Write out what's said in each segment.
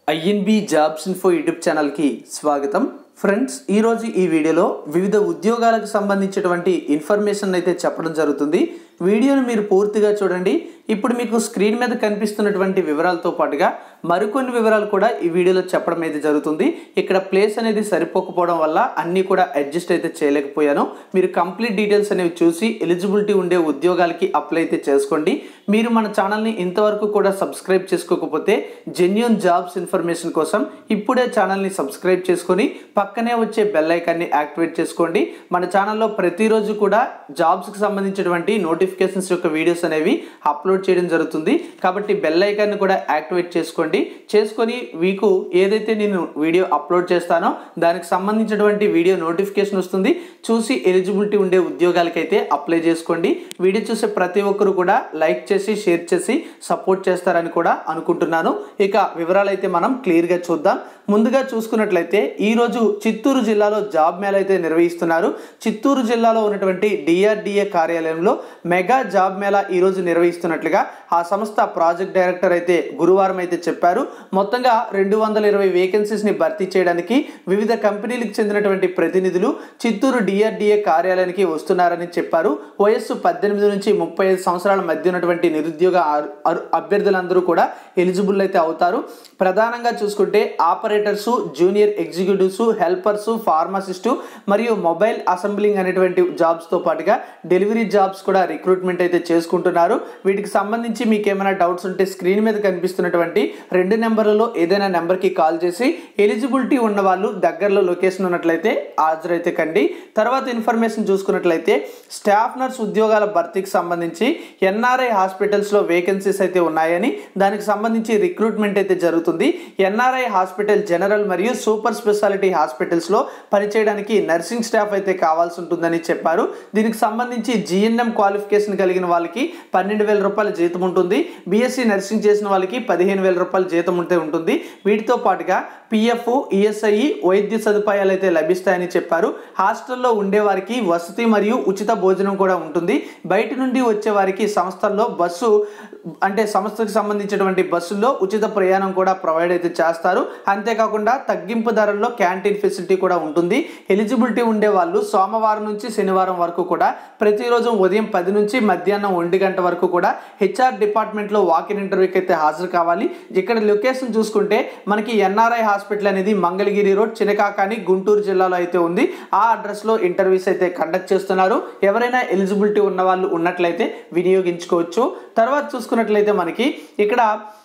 INB jobs info YouTube ఛానల్కి స్వాగతం friends ఈరోజు ఈ వీడియోలో వివిధ ఉద్యోగాలకు సంబంధించినటువంటి ఇన్ఫర్మేషన్ అయితే చెప్పడం జరుగుతుంది వీడియోని మీరు పూర్తిగా చూడండి ఇప్పుడు మీకు స్క్రీన్ మీద కనిపిస్తున్నటువంటి వివరాలతో పాటుగా మరికొన్ని వివరాలు కూడా ఈ వీడియోలో చెప్పడం అయితే జరుగుతుంది ఇక్కడ ప్లేస్ అనేది సరిపోకపోవడం వల్ల అన్నీ కూడా అడ్జస్ట్ అయితే చేయలేకపోయాను మీరు కంప్లీట్ డీటెయిల్స్ అనేవి చూసి ఎలిజిబిలిటీ ఉండే ఉద్యోగాలకి అప్లై అయితే చేసుకోండి మీరు మన ఛానల్ని ఇంతవరకు కూడా సబ్స్క్రైబ్ చేసుకోకపోతే జెన్యున్ జాబ్స్ ఇన్ఫర్మేషన్ కోసం ఇప్పుడే ఛానల్ని సబ్స్క్రైబ్ చేసుకొని పక్కనే వచ్చే బెల్ ఐకాన్ని యాక్టివేట్ చేసుకోండి మన ఛానల్లో ప్రతిరోజు కూడా జాబ్స్కి సంబంధించినటువంటి నోటిఫికేషన్స్ యొక్క వీడియోస్ అనేవి అప్లోడ్ చేయడం జరుగుతుంది కాబట్టి బెల్ ఐకాన్ని కూడా యాక్టివేట్ చేసుకోండి చేసుకొని మీకు ఏదైతే నేను వీడియో అప్లోడ్ చేస్తానో దానికి సంబంధించినటువంటి వీడియో నోటిఫికేషన్ వస్తుంది చూసి ఎలిజిబిలిటీ ఉండే ఉద్యోగాలకైతే అప్లై చేసుకోండి వీడియో చూసే ప్రతి ఒక్కరు కూడా లైక్ చేసి షేర్ చేసి సపోర్ట్ చేస్తారని కూడా అనుకుంటున్నాను ఇక వివరాలు అయితే మనం క్లియర్గా చూద్దాం ముందుగా చూసుకున్నట్లయితే ఈరోజు చిత్తూరు జిల్లాలో జాబ్ మేళ అయితే నిర్వహిస్తున్నారు చిత్తూరు జిల్లాలో ఉన్నటువంటి డిఆర్డిఏ కార్యాలయంలో మెగా జాబ్ మేళా ఈరోజు నిర్వహిస్తున్నట్లుగా ఆ సంస్థ ప్రాజెక్ట్ డైరెక్టర్ అయితే గురువారం అయితే చెప్పారు మొత్తంగా రెండు వందల ఇరవై వేకెన్సీస్ని భర్తీ చేయడానికి వివిధ కంపెనీలకు చెందినటువంటి ప్రతినిధులు చిత్తూరు డిఆర్డిఏ కార్యాలయానికి వస్తున్నారని చెప్పారు వయస్సు పద్దెనిమిది నుంచి ముప్పై ఐదు సంవత్సరాల మధ్య ఉన్నటువంటి నిరుద్యోగ అర్- అర్- అభ్యర్థులందరూ కూడా ఎలిజిబుల్ అయితే అవుతారు ప్రధానంగా చూసుకుంటే operators junior executives helpers pharmacist మరియు మొబైల్ అసెంబ్లింగ్ అనేటువంటి జాబ్స్తో పాటుగా డెలివరీ జాబ్స్ కూడా రిక్రూట్మెంట్ అయితే చేసుకుంటున్నారు వీటికి సంబంధించి మీకు ఏమైనా డౌట్స్ ఉంటే స్క్రీన్ మీద కనిపిస్తున్నటువంటి రెండు నెంబర్లలో ఏదైనా నెంబర్కి కాల్ చేసి ఎలిజిబిలిటీ ఉన్న వాళ్ళు దగ్గరలో లొకేషన్ ఉన్నట్లయితే హాజరైతే కండి తర్వాత ఇన్ఫర్మేషన్ చూసుకున్నట్లయితే స్టాఫ్ నర్స్ ఉద్యోగాల భర్తీకి సంబంధించి ఎన్ఆర్ఐ హాస్పిటల్స్లో వేకెన్సీస్ అయితే ఉన్నాయని దానికి సంబంధించి రిక్రూట్మెంట్ అయితే జరుగుతుంది ఎన్ఆర్ఐ హాస్పిటల్ జనరల్ మరియు సూపర్ స్పెషాలిటీ హాస్పిటల్స్లో పనిచేయడానికి నర్సింగ్ స్టాఫ్ అయితే కావాల్సి ఉంటుందని చెప్పారు దీనికి సంబంధించి జిఎన్ఎం క్వాలిఫికేషన్ కలిగిన వాళ్ళకి పన్నెండు వేల రూపాయల జీతం ఉంటుంది బీఎస్సీ నర్సింగ్ చేసిన వాళ్ళకి పదిహేను వేల రూపాయల జీతం ఉంటే ఉంటుంది వీటితో పాటుగా పిఎఫ్ ఈఎస్ఐ వైద్య సదుపాయాలు అయితే లభిస్తాయని చెప్పారు హాస్టల్లో ఉండేవారికి వసతి మరియు ఉచిత భోజనం కూడా ఉంటుంది బయట నుండి వచ్చే వారికి సంస్థల్లో బస్సు అంటే సంస్థకు సంబంధించినటువంటి బస్సుల్లో ఉచిత ప్రయాణం కూడా ప్రొవైడ్ అయితే చేస్తారు అంతేకాకుండా తగ్గింపు ధరల్లో క్యాంటీన్ ఫెసిలిటీ కూడా ఉంటుంది ఎలిజిబిలిటీ ఉండే వాళ్ళు సోమవారం నుంచి శనివారం వరకు కూడా ప్రతిరోజు ఉదయం పది నుంచి మధ్యాహ్నం ఒంటి గంట వరకు కూడా హెచ్ఆర్ డిపార్ట్మెంట్లో వాకిన్ ఇంటర్వ్యూకి అయితే హాజరు కావాలి ఇక్కడ లొకేషన్ చూసుకుంటే మనకి ఎన్ఆర్ఐ హాస్పిటల్ అనేది మంగళగిరి రోడ్ చినకాకాని గుంటూరు జిల్లాలో అయితే ఉంది ఆ అడ్రస్లో ఇంటర్వ్యూస్ అయితే కండక్ట్ చేస్తున్నారు ఎవరైనా ఎలిజిబిలిటీ ఉన్న వాళ్ళు ఉన్నట్లయితే వినియోగించుకోవచ్చు తర్వాత చూసుకున్నట్లయితే మనకి ఇక్కడ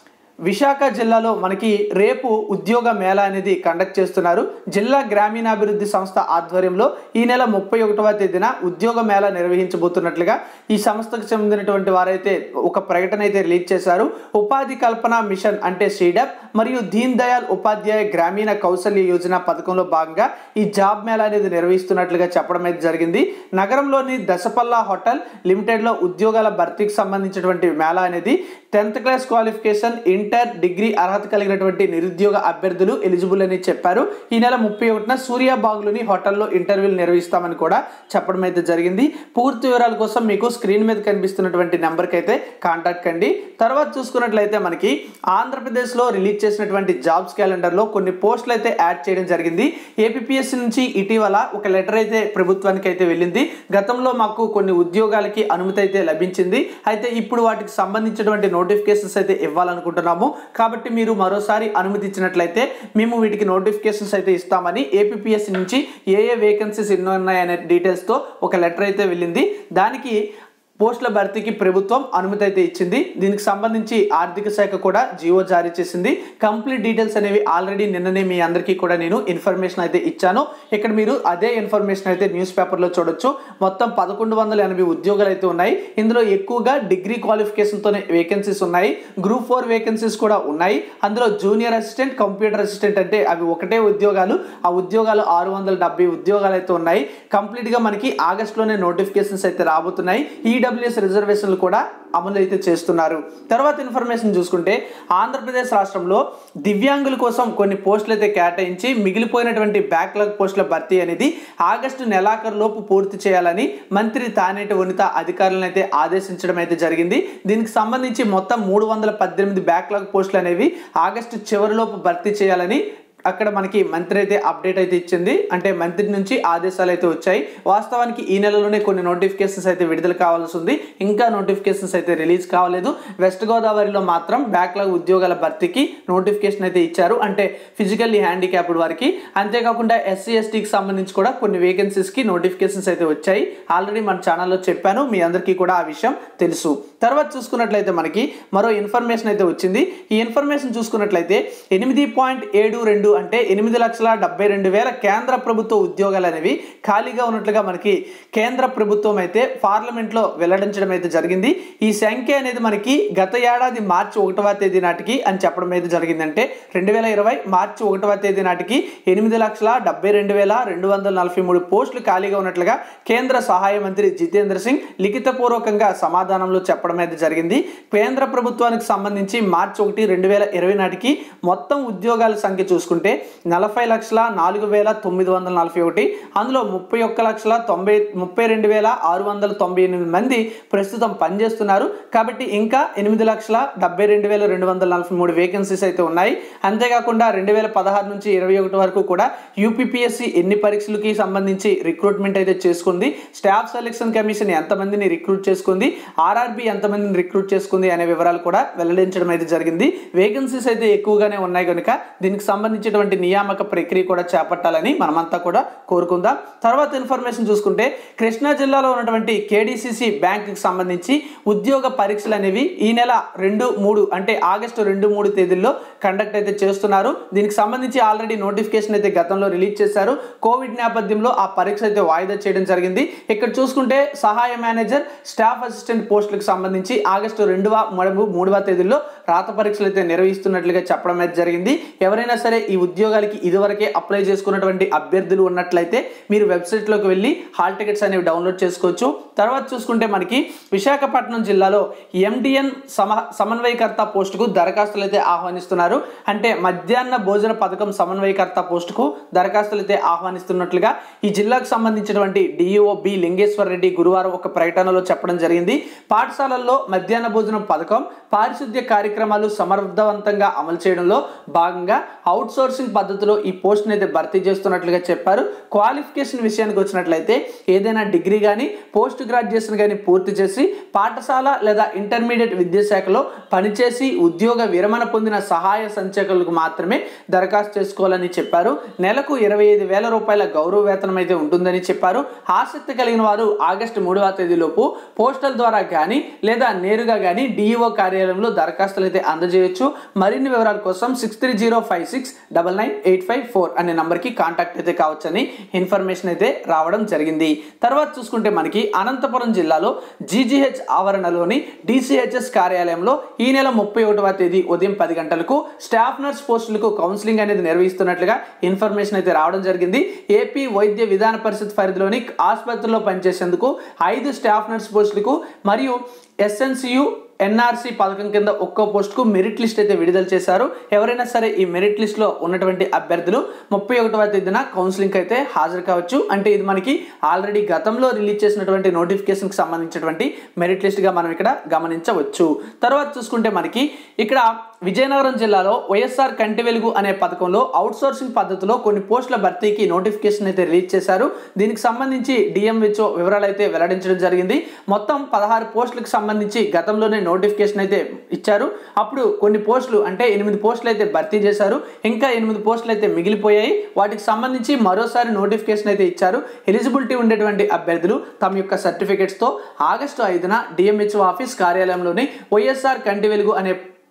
విశాఖ జిల్లాలో మనకి రేపు ఉద్యోగ మేళా అనేది కండక్ట్ చేస్తున్నారు జిల్లా గ్రామీణాభివృద్ధి సంస్థ ఆధ్వర్యంలో ఈ నెల ముప్పై ఒకటవ తేదీన ఉద్యోగ మేళా నిర్వహించబోతున్నట్లుగా ఈ సంస్థకు చెందినటువంటి వారైతే ఒక ప్రకటన అయితే రిలీజ్ చేశారు ఉపాధి కల్పన మిషన్ అంటే సీడప్ మరియు దీన్ దయాల్ ఉపాధ్యాయ గ్రామీణ కౌశల్య యోజన పథకంలో భాగంగా ఈ జాబ్ మేళా అనేది నిర్వహిస్తున్నట్లుగా చెప్పడం అయితే జరిగింది నగరంలోని దశపల్లా హోటల్ లిమిటెడ్లో ఉద్యోగాల భర్తీకి సంబంధించినటువంటి మేళా అనేది tenth class qualification inter degree అర్హత కలిగినటువంటి నిరుద్యోగ అభ్యర్థులు ఎలిజిబుల్ అని చెప్పారు ఈ నెల ముప్పై ఒకటిన సూర్యాబాగ్లోని హోటల్లో ఇంటర్వ్యూలు నిర్వహిస్తామని కూడా చెప్పడం అయితే జరిగింది పూర్తి వివరాల కోసం మీకు స్క్రీన్ మీద కనిపిస్తున్నటువంటి నెంబర్కి అయితే కాంటాక్ట్ కండి తర్వాత చూసుకున్నట్లయితే మనకి ఆంధ్రప్రదేశ్లో రిలీజ్ చేసినటువంటి జాబ్స్ క్యాలెండర్లో కొన్ని పోస్టులు అయితే యాడ్ చేయడం జరిగింది ఏపీఎస్సి నుంచి ఇటీవల ఒక లెటర్ అయితే ప్రభుత్వానికి అయితే వెళ్ళింది గతంలో మాకు కొన్ని ఉద్యోగాలకి అనుమతి అయితే లభించింది అయితే ఇప్పుడు వాటికి సంబంధించినటువంటి నోటిఫికేషన్స్ అయితే ఇవ్వాలనుకుంటున్నాము కాబట్టి మీరు మరోసారి అనుమతి ఇచ్చినట్లయితే మేము వీటికి నోటిఫికేషన్స్ అయితే ఇస్తామని ఏపీఎస్సి నుంచి ఏ ఏ వేకెన్సీస్ ఎన్ని ఉన్నాయనే డీటెయిల్స్తో ఒక లెటర్ అయితే వెళ్ళింది దానికి పోస్టుల భర్తీకి ప్రభుత్వం అనుమతి అయితే ఇచ్చింది దీనికి సంబంధించి ఆర్థిక శాఖ కూడా జీవో జారీ చేసింది కంప్లీట్ డీటెయిల్స్ అనేవి ఆల్రెడీ నిన్ననే మీ అందరికీ కూడా నేను ఇన్ఫర్మేషన్ అయితే ఇచ్చాను ఇక్కడ మీరు అదే ఇన్ఫర్మేషన్ అయితే న్యూస్ పేపర్లో చూడొచ్చు మొత్తం పదకొండు వందల ఎనభై ఉద్యోగాలు అయితే ఉన్నాయి ఇందులో ఎక్కువగా డిగ్రీ క్వాలిఫికేషన్తోనే వేకెన్సీస్ ఉన్నాయి గ్రూప్ ఫోర్ వేకెన్సీస్ కూడా ఉన్నాయి అందులో జూనియర్ అసిస్టెంట్ కంప్యూటర్ అసిస్టెంట్ అంటే అవి ఒకటే ఉద్యోగాలు ఆ ఉద్యోగాలు ఆరు వందల డెబ్బై ఉద్యోగాలు అయితే ఉన్నాయి కంప్లీట్గా మనకి ఆగస్టులోనే నోటిఫికేషన్స్ అయితే రాబోతున్నాయి ఈ ఈడబ్ల్యూఎస్ రిజర్వేషన్లు కూడా అమలు అయితే చేస్తున్నారు తర్వాత ఇన్ఫర్మేషన్ చూసుకుంటే ఆంధ్రప్రదేశ్ రాష్ట్రంలో దివ్యాంగుల కోసం కొన్ని పోస్టులు అయితే కేటాయించి మిగిలిపోయినటువంటి బ్యాక్లాగ్ పోస్టుల భర్తీ అనేది ఆగస్టు నెలాఖరు లోపు పూర్తి చేయాలని మంత్రి తానేటి వనిత అధికారులను అయితే ఆదేశించడం అయితే జరిగింది దీనికి సంబంధించి మొత్తం మూడు వందల పద్దెనిమిది బ్యాక్లాగ్ పోస్టులు అనేవి ఆగస్టు చివరిలోపు భర్తీ చేయాలని అక్కడ మనకి మంత్రి అయితే అప్డేట్ అయితే ఇచ్చింది అంటే మంత్రి నుంచి ఆదేశాలు అయితే వచ్చాయి వాస్తవానికి ఈ నెలలోనే కొన్ని నోటిఫికేషన్స్ అయితే విడుదల కావాల్సి ఉంది ఇంకా నోటిఫికేషన్స్ అయితే రిలీజ్ కావలేదు వెస్ట్ గోదావరిలో మాత్రం బ్యాక్లాగ్ ఉద్యోగాల భర్తీకి నోటిఫికేషన్ అయితే ఇచ్చారు అంటే ఫిజికల్లీ హ్యాండిక్యాప్డ్ వారికి అంతేకాకుండా ఎస్సీ ఎస్టీకి సంబంధించి కూడా కొన్ని వేకెన్సీస్కి నోటిఫికేషన్స్ అయితే వచ్చాయి ఆల్రెడీ మన ఛానల్లో చెప్పాను మీ అందరికీ కూడా ఆ విషయం తెలుసు తర్వాత చూసుకున్నట్లయితే మనకి మరో ఇన్ఫర్మేషన్ అయితే వచ్చింది ఈ ఇన్ఫర్మేషన్ చూసుకున్నట్లయితే ఎనిమిది పాయింట్ ఏడు రెండు అంటే ఎనిమిది లక్షల డెబ్బై రెండు వేల కేంద్ర ప్రభుత్వ ఉద్యోగాలు అనేవి ఖాళీగా ఉన్నట్లుగా మనకి కేంద్ర ప్రభుత్వం అయితే పార్లమెంట్లో వెల్లడించడం అయితే జరిగింది ఈ సంఖ్య అనేది మనకి గత ఏడాది మార్చి ఒకటవ తేదీ నాటికి అని చెప్పడం అయితే జరిగిందంటే రెండు వేల ఇరవై మార్చి ఒకటవ తేదీ నాటికి ఎనిమిది లక్షల డెబ్బై రెండు వేల రెండు వందల నలభై మూడు పోస్టులు ఖాళీగా ఉన్నట్లుగా కేంద్ర సహాయ మంత్రి జితేంద్ర సింగ్ లిఖితపూర్వకంగా సమాధానంలో చెప్పడం అయితే జరిగింది కేంద్ర ప్రభుత్వానికి సంబంధించి మార్చి ఒకటి రెండు వేల ఇరవై నాటికి మొత్తం ఉద్యోగాల సంఖ్య చూసుకుంటే నలభై లక్షల నాలుగు వేల తొమ్మిది వందల నలభై ఒకటి అందులో ముప్పై ఒక్క లక్షల తొంభై ముప్పై రెండు వేల ఆరు వందల తొంభై ఎనిమిది మంది ప్రస్తుతం పనిచేస్తున్నారు కాబట్టి ఇంకా ఎనిమిది లక్షల డెబ్బై రెండు వేల రెండు వందల నలభై మూడు వేకెన్సీస్ అయితే ఉన్నాయి అంతేకాకుండా రెండు వేల పదహారు నుంచి ఇరవై ఒకటి వరకు కూడా యూపీపీఎస్సీ ఎన్ని పరీక్షలకి సంబంధించి రిక్రూట్మెంట్ అయితే చేసుకుంది స్టాఫ్ సెలెక్షన్ కమిషన్ ఎంతమందిని రిక్రూట్ చేసుకుంది ఆర్ఆర్బి ఎంతమందిని రిక్రూట్ చేసుకుంది అనే వివరాలు కూడా వెల్లడించడం అయితే జరిగింది వేకెన్సీస్ అయితే ఎక్కువగానే ఉన్నాయి కనుక దీనికి సంబంధించినటువంటి నియామక ప్రక్రియ కూడా చేపట్టాలని మనమంతా కూడా కోరుకుందాం తర్వాత ఇన్ఫర్మేషన్ చూసుకుంటే కృష్ణా జిల్లాలో ఉన్నటువంటి కేడీసీసీ బ్యాంకుకి సంబంధించి ఉద్యోగ పరీక్షలు అనేవి ఈ నెల రెండు మూడు అంటే ఆగస్టు రెండు మూడు తేదీల్లో కండక్ట్ అయితే చేస్తున్నారు దీనికి సంబంధించి ఆల్రెడీ నోటిఫికేషన్ అయితే గతంలో రిలీజ్ చేశారు కోవిడ్ నేపథ్యంలో ఆ పరీక్ష అయితే వాయిదా చేయడం జరిగింది ఇక్కడ చూసుకుంటే సహాయ మేనేజర్ స్టాఫ్ అసిస్టెంట్ పోస్టులకు సంబంధించి ఆగస్టు రెండవ మూడవ మూడవ తేదీల్లో రాత పరీక్షలు అయితే నిర్వహిస్తున్నట్లుగా చెప్పడం అయితే జరిగింది ఎవరైనా సరే ఈ ఉద్యోగాలకి ఇదివరకే అప్లై చేసుకున్నటువంటి అభ్యర్థులు ఉన్నట్లయితే మీరు వెబ్సైట్లోకి వెళ్ళి హాల్ టికెట్స్ అనేవి డౌన్లోడ్ చేసుకోవచ్చు తర్వాత చూసుకుంటే మనకి విశాఖపట్నం జిల్లాలో ఎండిఎన్ సమ సమన్వయకర్త పోస్టుకు దరఖాస్తులు అయితే ఆహ్వానిస్తున్నారు అంటే మధ్యాహ్న భోజన పథకం సమన్వయకర్త పోస్టుకు దరఖాస్తులు అయితే ఆహ్వానిస్తున్నట్లుగా ఈ జిల్లాకు సంబంధించినటువంటి డిఈఓ బి లింగేశ్వర్ రెడ్డి గురువారం ఒక ప్రకటనలో చెప్పడం జరిగింది పాఠశాలల్లో మధ్యాహ్న భోజనం పథకం పారిశుద్ధ్య కార్యక్రమాలు సమర్థవంతంగా అమలు చేయడంలో భాగంగా అవుట్ సోర్సింగ్ పద్ధతిలో ఈ పోస్ట్ని అయితే భర్తీ చేస్తున్నట్లుగా చెప్పారు క్వాలిఫికేషన్ విషయానికి వచ్చినట్లయితే ఏదైనా డిగ్రీ కానీ పోస్ట్ గ్రాడ్యుయేషన్ కానీ పూర్తి చేసి పాఠశాల లేదా ఇంటర్మీడియట్ విద్యాశాఖలో పనిచేసి ఉద్యోగ విరమణ పొందిన సహాయ సంచాలకులకు మాత్రమే దరఖాస్తు చేసుకోవాలని చెప్పారు నెలకు ఇరవై ఐదు వేల రూపాయల గౌరవ వేతనం అయితే ఉంటుందని చెప్పారు ఆసక్తి కలిగిన వారు ఆగస్టు మూడవ తేదీలోపు పోస్టల్ ద్వారా కానీ లేదా నేరుగా కానీ డిఈఓ కార్యాలయంలో దరఖాస్తులు అయితే అందజేయొచ్చు మరిన్ని వివరాల కోసం six three zero five six double nine eight five four అనే నంబర్కి కాంటాక్ట్ అయితే కావచ్చని ఇన్ఫర్మేషన్ అయితే రావడం జరిగింది తర్వాత చూసుకుంటే మనకి అనంతపురం జిల్లాలో జీజీహెచ్ ఆవరణలోని డిసిహెచ్ఎస్ కార్యాలయంలో ఈ నెల ముప్పై ఒకటవ తేదీ ఉదయం పది గంటలకు స్టాఫ్ నర్స్ పోస్టులకు కౌన్సిలింగ్ అనేది నిర్వహిస్తున్నట్లుగా ఇన్ఫర్మేషన్ అయితే రావడం జరిగింది ఏపీ వైద్య విధాన పరిషత్ పరిధిలోని ఆసుపత్రిలో పనిచేసేందుకు ఐదు స్టాఫ్ నర్స్ పోస్టులకు మరియు ఎస్ఎన్సియు ఎన్ఆర్సీ పథకం కింద ఒక్కో పోస్టుకు మెరిట్ లిస్ట్ అయితే విడుదల చేశారు ఎవరైనా సరే ఈ మెరిట్ లిస్ట్లో ఉన్నటువంటి అభ్యర్థులు ముప్పై ఒకటవ తేదీన కౌన్సిలింగ్ అయితే హాజరు కావచ్చు అంటే ఇది మనకి ఆల్రెడీ గతంలో రిలీజ్ చేసినటువంటి నోటిఫికేషన్కి సంబంధించినటువంటి మెరిట్ లిస్ట్గా మనం ఇక్కడ గమనించవచ్చు తర్వాత చూసుకుంటే మనకి ఇక్కడ విజయనగరం జిల్లాలో వైఎస్ఆర్ కంటి వెలుగు అనే పథకంలో అవుట్సోర్సింగ్ పద్ధతిలో కొన్ని పోస్టుల భర్తీకి నోటిఫికేషన్ అయితే రిలీజ్ చేశారు దీనికి సంబంధించి డిఎంహెచ్ఓ వివరాలు అయితే వెల్లడించడం జరిగింది మొత్తం పదహారు పోస్టులకు సంబంధించి గతంలోనే నోటిఫికేషన్ అయితే ఇచ్చారు అప్పుడు కొన్ని పోస్టులు అంటే ఎనిమిది పోస్టులు అయితే భర్తీ చేశారు ఇంకా ఎనిమిది పోస్టులు అయితే మిగిలిపోయాయి వాటికి సంబంధించి మరోసారి నోటిఫికేషన్ అయితే ఇచ్చారు ఎలిజిబిలిటీ ఉండేటువంటి అభ్యర్థులు తమ యొక్క సర్టిఫికేట్స్తో ఆగస్టు ఐదున డిఎంహెచ్ఓ ఆఫీస్ కార్యాలయంలోని వైఎస్ఆర్ కంటి వెలుగు అనే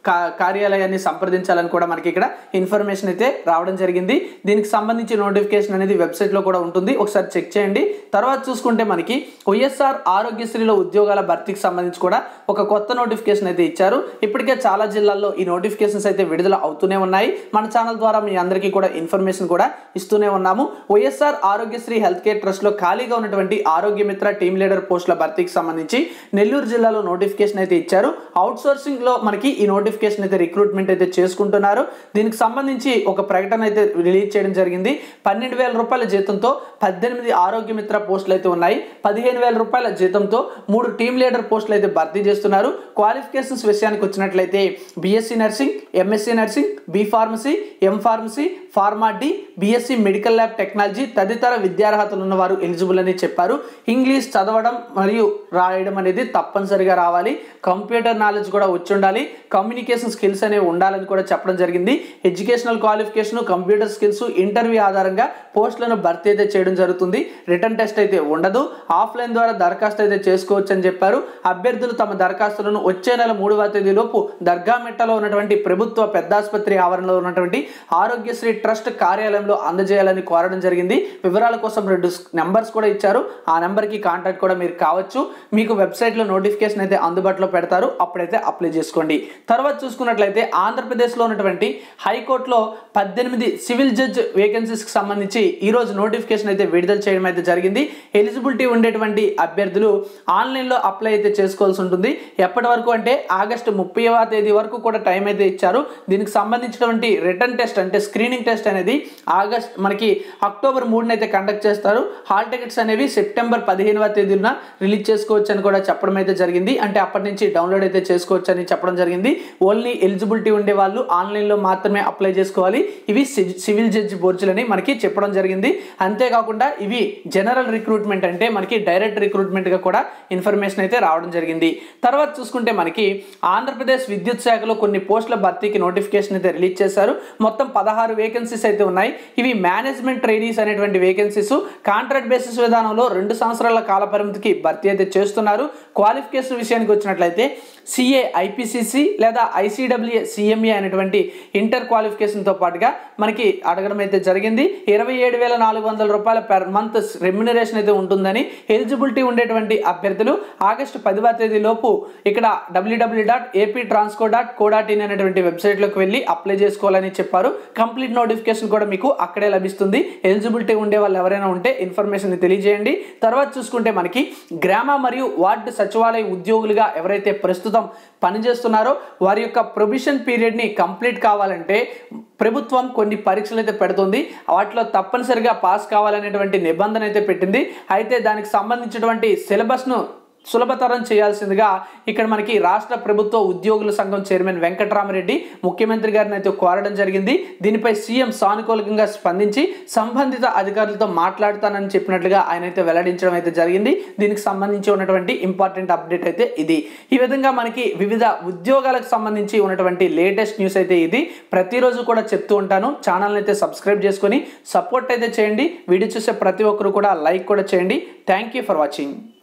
కా- కార్యాలయాన్ని సంప్రదించాలని కూడా మనకి ఇక్కడ ఇన్ఫర్మేషన్ అయితే రావడం జరిగింది దీనికి సంబంధించి నోటిఫికేషన్ అనేది వెబ్సైట్లో కూడా ఉంటుంది ఒకసారి చెక్ చేయండి తర్వాత చూసుకుంటే మనకి వైఎస్ఆర్ ఆరోగ్యశ్రీలో ఉద్యోగాల భర్తీకి సంబంధించి కూడా ఒక కొత్త నోటిఫికేషన్ అయితే ఇచ్చారు ఇప్పటికే చాలా జిల్లాల్లో ఈ నోటిఫికేషన్స్ అయితే విడుదల అవుతూనే ఉన్నాయి మన ఛానల్ ద్వారా మీ అందరికీ కూడా ఇన్ఫర్మేషన్ కూడా ఇస్తూనే ఉన్నాము వైఎస్ఆర్ ఆరోగ్యశ్రీ హెల్త్ కేర్ ట్రస్ట్లో ఖాళీగా ఉన్నటువంటి ఆరోగ్య మిత్ర టీమ్ లీడర్ పోస్టుల భర్తీకి సంబంధించి నెల్లూరు జిల్లాలో నోటిఫికేషన్ అయితే ఇచ్చారు అవుట్ సోర్సింగ్ లో మనకి ఈ నోటిఫికేషన్ అయితే రిక్రూట్మెంట్ అయితే చేసుకుంటున్నారు దీనికి సంబంధించి ఒక ప్రకటన అయితే రిలీజ్ చేయడం జరిగింది పన్నెండు వేల రూపాయల జీతంతో పద్దెనిమిది ఆరోగ్య మిత్ర పోస్టులు అయితే ఉన్నాయి పదిహేను వేల రూపాయల జీతంతో మూడు టీమ్ లీడర్ పోస్టులు అయితే భర్తీ చేస్తున్నారు క్వాలిఫికేషన్స్ విషయానికి వచ్చినట్లయితే BSc nursing MSc nursing B pharmacy M pharmacy pharma D BSc medical lab technology తదితర విద్యార్హతలు ఉన్నవారు ఎలిజిబుల్ అని చెప్పారు ఇంగ్లీష్ చదవడం మరియు రాయడం అనేది తప్పనిసరిగా రావాలి కంప్యూటర్ నాలెడ్జ్ కూడా వచ్చి ఉండాలి కమ్యూనికేషన్ స్కిల్స్ అనేవి ఉండాలని కూడా చెప్పడం జరిగింది educational qualification computer skills interview ఆధారంగా పోస్టులను భర్తీ అయితే చేయడం జరుగుతుంది రిటర్న్ టెస్ట్ అయితే ఉండదు ఆఫ్లైన్ ద్వారా దరఖాస్తు అయితే చేసుకోవచ్చు అని చెప్పారు అభ్యర్థులు తమ దరఖాస్తులను వచ్చే నెల మూడవ తేదీలోపు దర్గామిట్టలో ఉన్నటువంటి ప్రభుత్వ పెద్దాసుపత్రి ఆవరణలో ఉన్నటువంటి ఆరోగ్యశ్రీ ట్రస్ట్ కార్యాలయంలో అందజేయాలని కోరడం జరిగింది వివరాల కోసం రెండు నెంబర్స్ కూడా ఇచ్చారు ఆ నెంబర్కి కాంటాక్ట్ కూడా మీరు కావచ్చు మీకు వెబ్సైట్లో నోటిఫికేషన్ అయితే అందుబాటులో పెడతారు అప్పుడైతే అప్లై చేసుకోండి తర్వాత చూసుకున్నట్లయితే ఆంధ్రప్రదేశ్లో ఉన్నటువంటి హైకోర్టులో పద్దెనిమిది సివిల్ జడ్జ్ వేకెన్సీస్కి సంబంధించి ఈరోజు నోటిఫికేషన్ అయితే విడుదల చేయడం అయితే జరిగింది ఎలిజిబిలిటీ ఉండేటువంటి అభ్యర్థులు ఆన్లైన్లో అప్లై అయితే చేసుకోవాల్సి ఉంటుంది ఎప్పటి వరకు అంటే ఆగస్టు ముప్పైవ తేదీ వరకు కూడా టైం అయితే ఇచ్చారు దీనికి సంబంధించినటువంటి రిటర్న్ టెస్ట్ అంటే స్క్రీనింగ్ టెస్ట్ అనేది ఆగస్ట్ మనకి అక్టోబర్ మూడున అయితే కండక్ట్ చేస్తారు హాల్ టికెట్స్ అనేవి సెప్టెంబర్ పదిహేనవ తేదీన రిలీజ్ చేసుకోవచ్చు అని కూడా చెప్పడం అయితే జరిగింది అంటే అప్పటి నుంచి డౌన్లోడ్ అయితే చేసుకోవచ్చు అని చెప్పడం జరిగింది ఓన్లీ ఎలిజిబిలిటీ ఉండే వాళ్ళు ఆన్లైన్లో మాత్రమే అప్లై చేసుకోవాలి ఇవి సి- సివిల్ జడ్జి బోర్డులని మనకి చెప్పడం జరిగింది అంతేకాకుండా ఇవి జనరల్ రిక్రూట్మెంట్ అంటే మనకి డైరెక్ట్ రిక్రూట్మెంట్గా కూడా ఇన్ఫర్మేషన్ అయితే రావడం జరిగింది తర్వాత చూసుకుంటే మనకి ఆంధ్రప్రదేశ్ విద్యుత్ శాఖలో కొన్ని పోస్టుల భర్తీకి నోటిఫికేషన్ అయితే రిలీజ్ చేశారు మొత్తం పదహారు వేకెన్సీస్ అయితే ఉన్నాయి ఇవి మేనేజ్మెంట్ ట్రైనీస్ అనేటువంటి వేకెన్సీస్ కాంట్రాక్ట్ బేసిస్ విధానంలో రెండు సంవత్సరాల కాల పరిమితికి భర్తీ అయితే చేస్తున్నారు క్వాలిఫికేషన్ విషయానికి వచ్చినట్లయితే సిఏ ఐపీసీసీ లేదా ఐసీడబ్ల్యూఏ సిఎంఏ అనేటువంటి ఇంటర్ క్వాలిఫికేషన్తో పాటుగా మనకి అడగడం అయితే జరిగింది ఇరవై ఏడు వేల నాలుగు వందల రూపాయల పెర్ మంత్ రెమ్యునరేషన్ అయితే ఉంటుందని ఎలిజిబిలిటీ ఉండేటువంటి అభ్యర్థులు ఆగస్టు పదివ తేదీ లోపు ఇక్కడ W W dot AP Transco dot co dot in అనేటువంటి వెబ్సైట్లోకి వెళ్ళి అప్లై చేసుకోవాలని చెప్పారు కంప్లీట్ నోటిఫికేషన్ కూడా మీకు అక్కడే లభిస్తుంది ఎలిజిబిలిటీ ఉండే వాళ్ళు ఎవరైనా ఉంటే ఇన్ఫర్మేషన్ తెలియజేయండి తర్వాత చూసుకుంటే మనకి గ్రామ మరియు వార్డు సచివాలయ ఉద్యోగులుగా ఎవరైతే ప్రస్తుతం పనిచేస్తున్నారో వారి యొక్క ప్రొబిషన్ పీరియడ్ని కంప్లీట్ కావాలంటే ప్రభుత్వం కొన్ని పరీక్షలు అయితే పెడుతుంది వాటిలో తప్పనిసరిగా పాస్ కావాలనేటువంటి నిబంధన అయితే పెట్టింది అయితే దానికి సంబంధించినటువంటి సిలబస్ను సులభతరం చేయాల్సిందిగా ఇక్కడ మనకి రాష్ట్ర ప్రభుత్వ ఉద్యోగుల సంఘం చైర్మన్ వెంకటరామరెడ్డి ముఖ్యమంత్రి గారిని అయితే కోరడం జరిగింది దీనిపై సీఎం సానుకూలంగా స్పందించి సంబంధిత అధికారులతో మాట్లాడుతానని చెప్పినట్లుగా ఆయన అయితే వెల్లడించడం అయితే జరిగింది దీనికి సంబంధించి ఉన్నటువంటి ఇంపార్టెంట్ అప్డేట్ అయితే ఇది ఈ విధంగా మనకి వివిధ ఉద్యోగాలకు సంబంధించి ఉన్నటువంటి లేటెస్ట్ న్యూస్ అయితే ఇది ప్రతిరోజు కూడా చెప్తూ ఉంటాను ఛానల్ని అయితే సబ్స్క్రైబ్ చేసుకొని సపోర్ట్ అయితే చేయండి వీడియో చూసే ప్రతి ఒక్కరు కూడా లైక్ కూడా చేయండి థ్యాంక్ యూ ఫర్ వాచింగ్